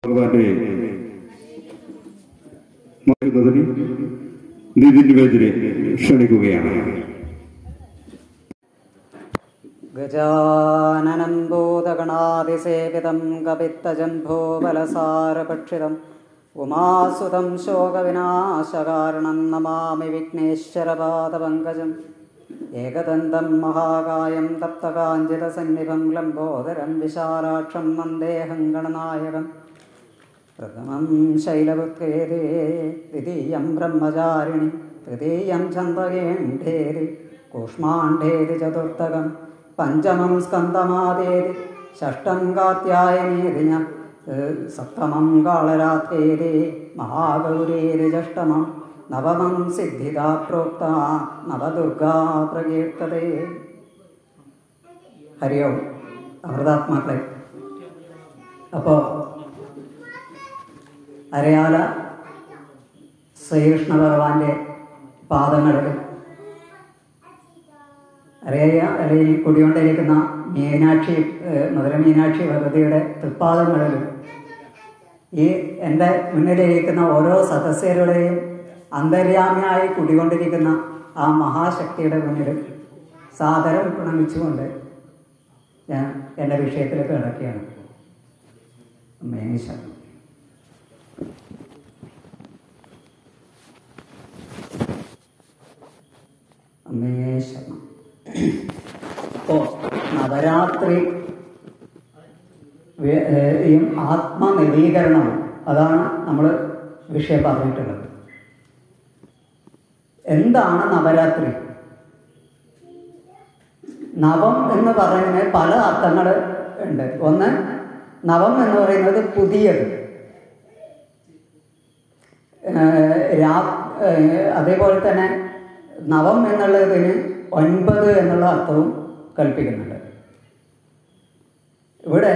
ഭഗവാന്റെ മരുന്നതിന് നിതിൻ വേദിനെ ക്ഷണിക്കുകയാണ് ഗജാനനം ഭൂതഗണാതിസേവിതം കപിത്തജംഭോബലസാരഭക്ഷിതം ഉമാസുതം ശോകവിനാശകാരണം നമാമി വിഘ്നേശ്വരപാദപങ്കജം ഏകദന്തം മഹാകായം തപ്തകാഞ്ചിതസന്നിഭം ലംബോദരം വിശാലാക്ഷം വന്ദേഹം ഗണനായകം പ്രഥമം ശൈലപുത്രേരേ ദ്വിതീയം ബ്രഹ്മചാരിണി തൃതീയം ചന്ദ്രകേണ്ഠേരി കൂഷ്മാണ്ഡേരി ചതുർത്ഥകം പഞ്ചമം സ്കന്ദമാതേരി ഷഷ്ടം കാത്യായനേരി ഞ സപ്തമം കാളരാത്രേരി മഹാഗൗരേരി ഷഷ്ടമം നവമം സിദ്ധിദാ പ്രോക്ത നവദുർഗാ പ്രകീർത്തതേ ഹരി ഓം അമൃതാത്മാക്കളെ അപ്പോൾ അരയാല ശ്രീകൃഷ്ണ ഭഗവാന്റെ പാദങ്ങളിൽ അരയ അല്ലെങ്കിൽ കുടികൊണ്ടിരിക്കുന്ന മീനാക്ഷി ഏഹ്, മധുര മീനാക്ഷി ഭഗവതിയുടെ തൃപ്പാദങ്ങളിലും ഈ എൻ്റെ മുന്നിലിരിക്കുന്ന ഓരോ സദസ്യരുടെയും അന്തര്യാമിയായി കുടികൊണ്ടിരിക്കുന്ന ആ മഹാശക്തിയുടെ മുന്നിൽ സാദരം പ്രണമിച്ചുകൊണ്ട് ഞാൻ എൻ്റെ വിഷയത്തിലേക്ക് കിടക്കുകയാണ് മേശം അമേശം അപ്പോ നവരാത്രി വേ- ഏഹ് ഈ ആത്മനവീകരണം അതാണ് നമ്മൾ വിഷയം പറഞ്ഞിട്ടുള്ളത് എന്താണ് നവരാത്രി നവം എന്ന് പറയുന്നതിന് പല അർത്ഥങ്ങൾ ഉണ്ട് ഒന്ന് നവം എന്ന് പറയുന്നത് പുതിയത് ഏഹ് രാ- ഏഹ് അതേപോലെ തന്നെ നവം എന്നുള്ളതിന് ഒൻപത് എന്നുള്ള അർത്ഥവും കൽപ്പിക്കുന്നുണ്ട് ഇവിടെ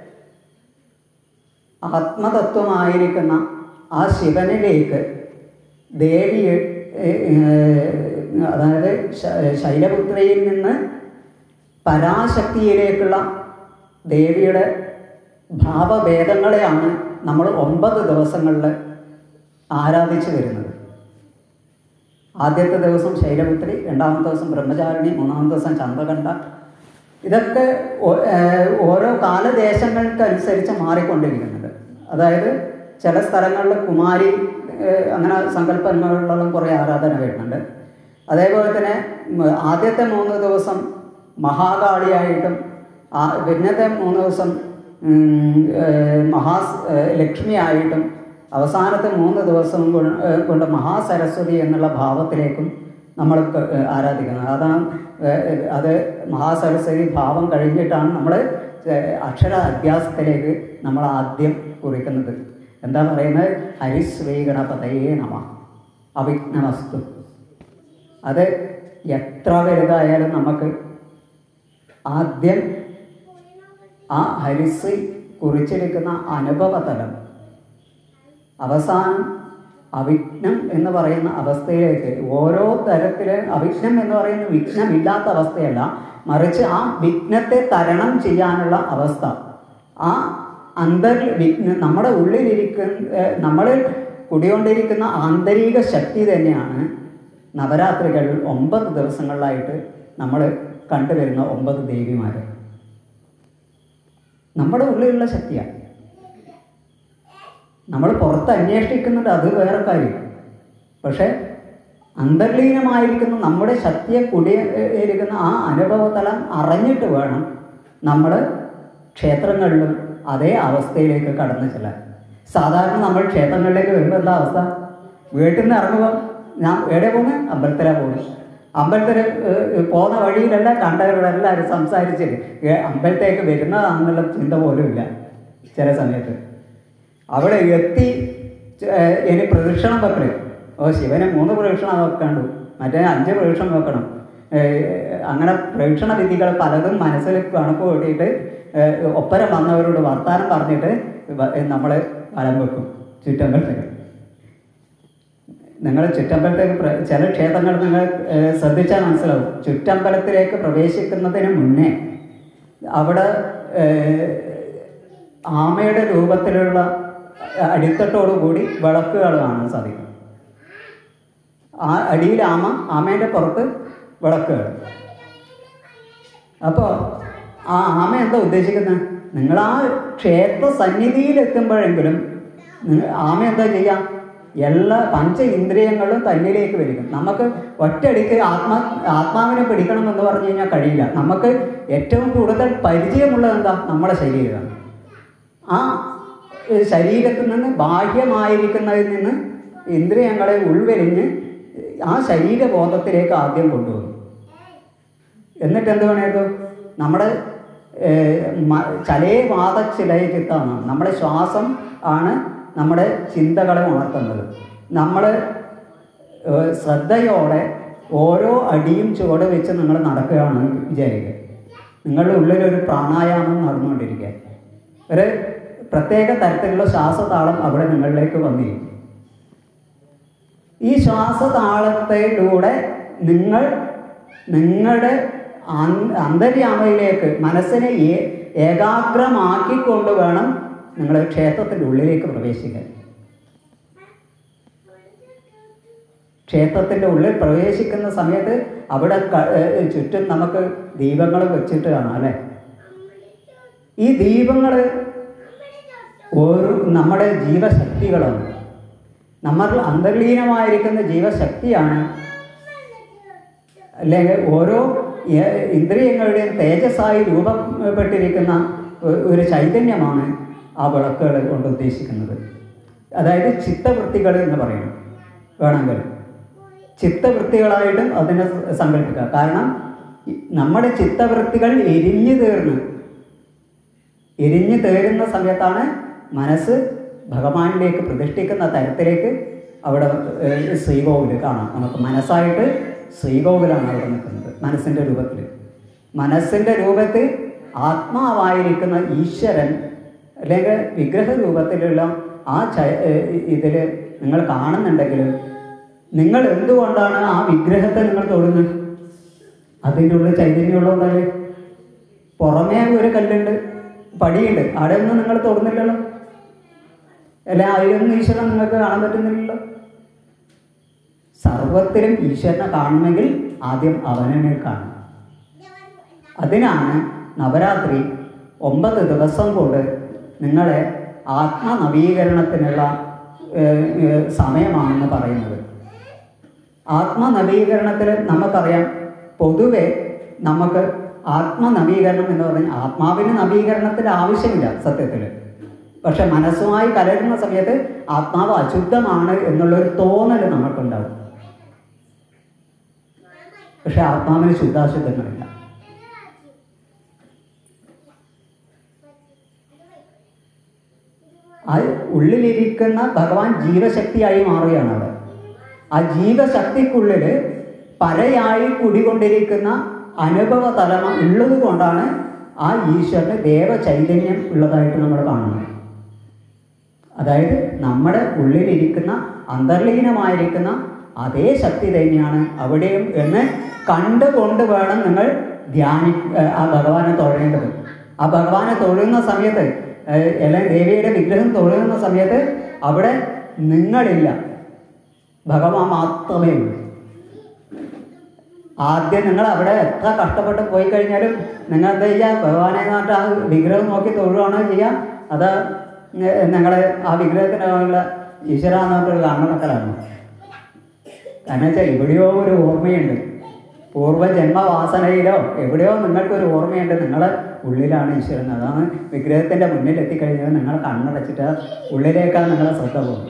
ആത്മതത്വമായിരിക്കുന്ന ആ ശിവനിലേക്ക് ദേവി അതായത് ശ- ശൈലപുത്രിയിൽ നിന്ന് പരാശക്തിയിലേക്കുള്ള ദേവിയുടെ ഭാവഭേദങ്ങളെയാണ് നമ്മൾ ഒമ്പത് ദിവസങ്ങളിൽ ആരാധിച്ചു വരുന്നത് ആദ്യത്തെ ദിവസം ശൈലപുത്രി രണ്ടാമത്തെ ദിവസം ബ്രഹ്മചാരിണി മൂന്നാമത്തെ ദിവസം ചന്ദ്രകണ്ഠ ഇതൊക്കെ ഓ- ഏഹ് ഓരോ കാലദേശങ്ങൾക്കനുസരിച്ച് മാറിക്കൊണ്ടിരിക്കുന്നുണ്ട് അതായത് ചില സ്ഥലങ്ങളിൽ കുമാരി ഏഹ് അങ്ങനെ സങ്കല്പങ്ങളിലുള്ള കുറേ ആരാധന വരുന്നുണ്ട് അതേപോലെ തന്നെ ഉം, ആദ്യത്തെ മൂന്ന് ദിവസം മഹാകാളിയായിട്ടും ആ പിന്നത്തെ മൂന്ന് ദിവസം ഉം, ഏഹ് മഹാ ഏഹ് ലക്ഷ്മിയായിട്ടും അവസാനത്തെ മൂന്ന് ദിവസം കൊണ്ട് ഏഹ് കൊണ്ട് മഹാസരസ്വതി എന്നുള്ള ഭാവത്തിലേക്കും നമ്മൾ ക- ഏഹ് ആരാധിക്കുന്നത് അതാണ് ഏഹ് അത് മഹാസരസ്വതി ഭാവം കഴിഞ്ഞിട്ടാണ് നമ്മൾ അക്ഷര അഭ്യാസത്തിലേക്ക് നമ്മൾ ആദ്യം കുറിക്കുന്നത് എന്താ പറയുന്നത് ഹരിശ്രീഗണപതയേ നമ അവിഘ്നമസ്തു അത് എത്ര വലുതായാലും നമുക്ക് ആദ്യം ആ ഹരിസ് കുറിച്ചിരിക്കുന്ന അനുഭവതലം അവസാനം അവിഘ്നം എന്ന് പറയുന്ന അവസ്ഥയിലേക്ക് ഓരോ തരത്തിൽ അവിഘ്നം എന്ന് പറയുന്ന വിഘ്നമില്ലാത്ത അവസ്ഥയല്ല മറിച്ച് ആ വിഘ്നത്തെ തരണം ചെയ്യാനുള്ള അവസ്ഥ ആ അന്തർ വിഘ്ന നമ്മുടെ ഉള്ളിലിരിക്കുന്ന നമ്മളിൽ കുടികൊണ്ടിരിക്കുന്ന ആന്തരിക ശക്തി തന്നെയാണ് നവരാത്രികൾ ഒമ്പത് ദിവസങ്ങളിലായിട്ട് നമ്മൾ കണ്ടുവരുന്ന ഒമ്പത് ദേവിമാർ നമ്മുടെ ഉള്ളിലുള്ള ശക്തിയാണ് നമ്മൾ പുറത്ത് അന്വേഷിക്കുന്നുണ്ട് അത് വേറെ കാര്യം പക്ഷെ അന്തർലീനമായിരിക്കുന്ന നമ്മുടെ ശക്തിയെ കുടിയിരിക്കുന്ന ആ അനുഭവതലം അറിഞ്ഞിട്ട് വേണം നമ്മൾ ക്ഷേത്രങ്ങളിലും അതേ അവസ്ഥയിലേക്ക് കടന്നു ചെല്ലാൻ സാധാരണ നമ്മൾ ക്ഷേത്രങ്ങളിലേക്ക് വരുമ്പോൾ എന്താ അവസ്ഥ വീട്ടിൽ നിന്ന് ഇറങ്ങുമ്പോൾ ഞാൻ എവിടെ പോകുന്നത് അമ്പലത്തിലാണ് പോകുന്നത് അമ്പലത്തിൽ പോകുന്ന വഴിയിലല്ല കണ്ടവരോടെല്ലാവരും സംസാരിച്ചിട്ട് ഏ, അമ്പലത്തേക്ക് വരുന്നതാണെന്നുള്ള ചിന്ത പോലും ഇല്ല ചില സമയത്ത് അവിടെ എത്തി ഏഹ്, ഇനി പ്രദക്ഷിണം വെക്കണേ ഓ ശിവന് മൂന്ന് പ്രദക്ഷിണം വെക്കാണ്ടു മറ്റേ അഞ്ച് പ്രദക്ഷിണം വെക്കണം ഏഹ്, അങ്ങനെ പ്രദക്ഷിണ വിധികൾ പലതും മനസ്സിൽ കണക്ക് കൂട്ടിയിട്ട് ഏഹ്, ഒപ്പരം വന്നവരോട് വർത്താനം പറഞ്ഞിട്ട് നമ്മൾ വലം വെക്കും ചുറ്റമ്പലത്തേക്ക് നിങ്ങൾ ചുറ്റമ്പലത്തേക്ക് പ്ര- ചില ക്ഷേത്രങ്ങൾ നിങ്ങൾ ഏഹ്, ശ്രദ്ധിച്ചാൽ മനസ്സിലാവും ചുറ്റമ്പലത്തിലേക്ക് പ്രവേശിക്കുന്നതിന് മുന്നേ അവിടെ ഏഹ്, ആമയുടെ രൂപത്തിലുള്ള അടിത്തട്ടോടുകൂടി വിളക്കുകൾ കാണാൻ സാധിക്കും ആ അടിയിൽ ആമ ആമേൻ്റെ പുറത്ത് വിളക്കുകൾ അപ്പോൾ ആ ആമ എന്താ ഉദ്ദേശിക്കുന്നത് നിങ്ങൾ ആ ക്ഷേത്ര സന്നിധിയിൽ എത്തുമ്പോഴെങ്കിലും നിങ്ങൾ ആമ എന്താ ചെയ്യുക എല്ലാ പഞ്ച ഇന്ദ്രിയങ്ങളും തന്നിലേക്ക് വരിക നമുക്ക് ഒറ്റയടിക്ക് ആത്മാ ആത്മാവിനെ പിടിക്കണമെന്ന് പറഞ്ഞു കഴിഞ്ഞാൽ കഴിയില്ല നമുക്ക് ഏറ്റവും കൂടുതൽ പരിചയമുള്ളത് എന്താ നമ്മുടെ ശരീരമാണ് ആ ഏ, ശരീരത്തിൽ നിന്ന് ബാഹ്യമായിരിക്കുന്നതിൽ നിന്ന് ഇന്ദ്രിയങ്ങളെ ഉൾവരിഞ്ഞ് ആ ശരീരബോധത്തിലേക്ക് ആദ്യം കൊണ്ടുവന്നു എന്നിട്ട് എന്ത് വേണേത് നമ്മുടെ ചലേ വാദ ചിലയ ചിത്താണ് നമ്മുടെ ശ്വാസം ആണ് നമ്മുടെ ചിന്തകളെ ഉണർത്തുന്നത് നമ്മൾ ശ്രദ്ധയോടെ ഓരോ അടിയും ചുവട് വെച്ച് നിങ്ങൾ നടക്കുകയാണെന്ന് വിചാരിക്കുക നിങ്ങളുടെ ഉള്ളിലൊരു പ്രാണായാമം നടന്നുകൊണ്ടിരിക്കുക ഒരു പ്രത്യേക തരത്തിലുള്ള ശ്വാസതാളം അവിടെ നിങ്ങളിലേക്ക് വന്നിരിക്കും ഈ ശ്വാസതാളത്തിലൂടെ നിങ്ങൾ നിങ്ങളുടെ അൻ- അന്തര്യാമയിലേക്ക് മനസ്സിനെ ഏ- ഏകാഗ്രമാക്കിക്കൊണ്ട് വേണം നിങ്ങൾ ക്ഷേത്രത്തിൻ്റെ ഉള്ളിലേക്ക് പ്രവേശിക്കാൻ ക്ഷേത്രത്തിൻ്റെ ഉള്ളിൽ പ്രവേശിക്കുന്ന സമയത്ത് അവിടെ ക- ഏ, ചുറ്റും നമുക്ക് ദീപങ്ങൾ വെച്ചിട്ട് കാണാം അല്ലേ ഈ ദീപങ്ങൾ ഓരോ നമ്മുടെ ജീവശക്തികളാണ് നമ്മൾ അന്തർലീനമായിരിക്കുന്ന ജീവശക്തിയാണ് അല്ലെങ്കിൽ ഓരോ ഏ- ഇന്ദ്രിയങ്ങളുടെയും തേജസ്സായി രൂപപ്പെട്ടിരിക്കുന്ന ഒ- ഒരു ചൈതന്യമാണ് ആ വിളക്കുകൾ കൊണ്ട് ഉദ്ദേശിക്കുന്നത് അതായത് ചിത്തവൃത്തികൾ എന്ന് പറയണം വേണമെങ്കിൽ ചിത്തവൃത്തികളായിട്ടും അതിനെ സ- സങ്കല്പിക്കുക കാരണം ഈ- നമ്മുടെ ചിത്തവൃത്തികൾ എരിഞ്ഞു തീർന്ന് എരിഞ്ഞു തീരുന്ന സമയത്താണ് മനസ്സ് ഭഗവാനിലേക്ക് പ്രതിഷ്ഠിക്കുന്ന തരത്തിലേക്ക് അവിടെ ഏഹ്, ശ്രീകോവിൽ കാണാം നമുക്ക് മനസ്സായിട്ട് ശ്രീകോവിലാണ് അവിടെ നിൽക്കുന്നത് മനസ്സിൻ്റെ രൂപത്തിൽ മനസ്സിൻ്റെ രൂപത്തിൽ ആത്മാവായിരിക്കുന്ന ഈശ്വരൻ അല്ലെങ്കിൽ വിഗ്രഹ രൂപത്തിലുള്ള ആ ച ഇതിൽ നിങ്ങൾ കാണുന്നുണ്ടെങ്കിൽ നിങ്ങൾ എന്തുകൊണ്ടാണ് ആ വിഗ്രഹത്തെ നിങ്ങൾ തൊടുന്നത് അതിൻ്റെ ഉള്ളിൽ ചൈതന്യമുള്ളതുകൊണ്ടല്ലേ പുറമേ ഒരു കല്ലുണ്ട് പടിയുണ്ട് അവിടെ ഒന്നും നിങ്ങൾ തൊടുന്നില്ലല്ലോ അല്ല അതിലൊന്നും ഈശ്വരനെ നിങ്ങൾക്ക് കാണാൻ പറ്റുന്നില്ലല്ലോ സർവത്തിലും ഈശ്വരനെ കാണണമെങ്കിൽ ആദ്യം അവനെ കാണണം അതിനാണ് നവരാത്രി ഒമ്പത് ദിവസം കൊണ്ട് നിങ്ങളെ ആത്മനവീകരണത്തിനുള്ള ഏഹ്, ഏഹ്, സമയമാണെന്ന് പറയുന്നത് ആത്മനവീകരണത്തിൽ നമുക്കറിയാം പൊതുവെ നമുക്ക് ആത്മനവീകരണം എന്ന് പറഞ്ഞാൽ ആത്മാവിന് നവീകരണത്തിൻ്റെ ആവശ്യമില്ല സത്യത്തിൽ പക്ഷെ മനസ്സുമായി കലരുന്ന സമയത്ത് ആത്മാവ് അശുദ്ധമാണ് എന്നുള്ളൊരു തോന്നൽ നമുക്കുണ്ടാവും പക്ഷെ ആത്മാവിന് ശുദ്ധാശുദ്ധങ്ങളില്ല ആ ഉള്ളിലിരിക്കുന്ന ഭഗവാൻ ജീവശക്തിയായി മാറുകയാണ് അവിടെ ആ ജീവശക്തിക്കുള്ളിൽ പരയായി കുടികൊണ്ടിരിക്കുന്ന അനുഭവ തലമ ഉള്ളത് കൊണ്ടാണ് ആ ഈശ്വരന് ദേവചൈതന്യം ഉള്ളതായിട്ട് നമ്മൾ കാണുന്നത് അതായത് നമ്മുടെ ഉള്ളിലിരിക്കുന്ന അന്തർലീനമായിരിക്കുന്ന അതേ ശക്തി തന്നെയാണ് അവിടെയും എന്ന് കണ്ടുകൊണ്ട് വേണം നിങ്ങൾ ധ്യാനി ഏഹ് ആ ഭഗവാനെ തൊഴേണ്ടത് ആ ഭഗവാനെ തൊഴുന്ന സമയത്ത് ഏഹ് അല്ലെങ്കിൽ ദേവിയുടെ വിഗ്രഹം തൊഴുന്ന സമയത്ത് അവിടെ നിങ്ങളില്ല ഭഗവാൻ മാത്രമേ ഉള്ളൂ ആദ്യം നിങ്ങൾ അവിടെ എത്ര കഷ്ടപ്പെട്ട് പോയി കഴിഞ്ഞാലും നിങ്ങൾ എന്താ ചെയ്യുക ഭഗവാനെ എന്നിട്ട് ആ വിഗ്രഹം നോക്കി തൊഴുകയാണോ ചെയ്യുക അത് നിങ്ങൾ ആ വിഗ്രഹത്തിനുള്ള ഈശ്വരാന്ന് പറഞ്ഞിട്ട് കണ്ണടക്കലാണ് കാരണം വെച്ചാൽ എവിടെയോ ഒരു ഓർമ്മയുണ്ട് പൂർവ്വജന്മവാസനയിലോ എവിടെയോ നിങ്ങൾക്കൊരു ഓർമ്മയുണ്ട് നിങ്ങളുടെ ഉള്ളിലാണ് ഈശ്വരൻ അതാണ് വിഗ്രഹത്തിൻ്റെ മുന്നിൽ എത്തിക്കഴിഞ്ഞാൽ നിങ്ങൾ കണ്ണടച്ചിട്ട് ഉള്ളിലേക്കാണ് നിങ്ങളെ ശ്രദ്ധ പോകുന്നത്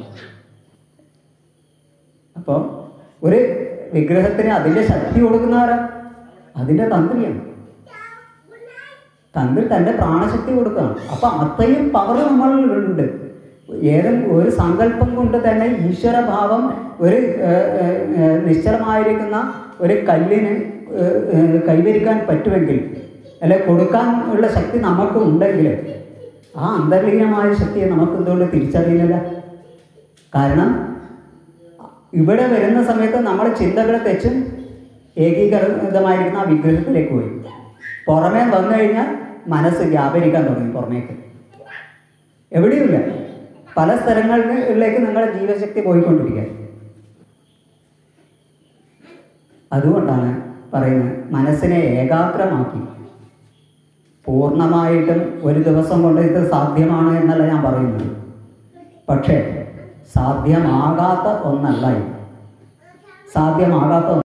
അപ്പോൾ ഒരു വിഗ്രഹത്തിന് അതിൻ്റെ ശക്തി കൊടുക്കുന്നവരാ അതിൻ്റെ തന്ത്രിയാണ് തന്ത്രി തൻ്റെ പ്രാണശക്തി കൊടുക്കുകയാണ് അപ്പം അത്രയും പവർ നമ്മളിലുണ്ട് ഏതും ഒരു സങ്കല്പം കൊണ്ട് തന്നെ ഈശ്വരഭാവം ഒരു ഏഹ്, ഏഹ്, ഏഹ്, നിശ്ചലമായിരിക്കുന്ന ഒരു കല്ലിന് ഏഹ്, ഏഹ്, കൈവരിക്കാൻ പറ്റുമെങ്കിൽ അല്ലെ കൊടുക്കാൻ ഉള്ള ശക്തി നമുക്ക് ഉണ്ടെങ്കിൽ ആ അന്തർലീനമായ ശക്തിയെ നമുക്ക് എന്തുകൊണ്ട് തിരിച്ചറിയുന്നില്ല കാരണം ഇവിടെ വരുന്ന സമയത്ത് നമ്മൾ ചിന്തകളെ തെച്ചും ഏകീകൃതമായിരിക്കുന്ന ആ വിഗ്രഹത്തിലേക്ക് പോയി പുറമേ വന്നു കഴിഞ്ഞാൽ മനസ്സ് വ്യാപരിക്കാൻ തുടങ്ങി പുറമേക്ക് എവിടെയുമില്ല പല സ്ഥലങ്ങളിലേക്ക് നിങ്ങളുടെ ജീവശക്തി പോയിക്കൊണ്ടിരിക്കുക അതുകൊണ്ടാണ് പറയുന്നത് മനസ്സിനെ ഏകാഗ്രമാക്കി പൂർണ്ണമായിട്ടും ഒരു ദിവസം കൊണ്ട് ഇത് സാധ്യമാണ് എന്നല്ല ഞാൻ പറയുന്നത് പക്ഷേ സാധ്യമാകാത്ത ഒന്നല്ല ഇത് സാധ്യമാകാത്ത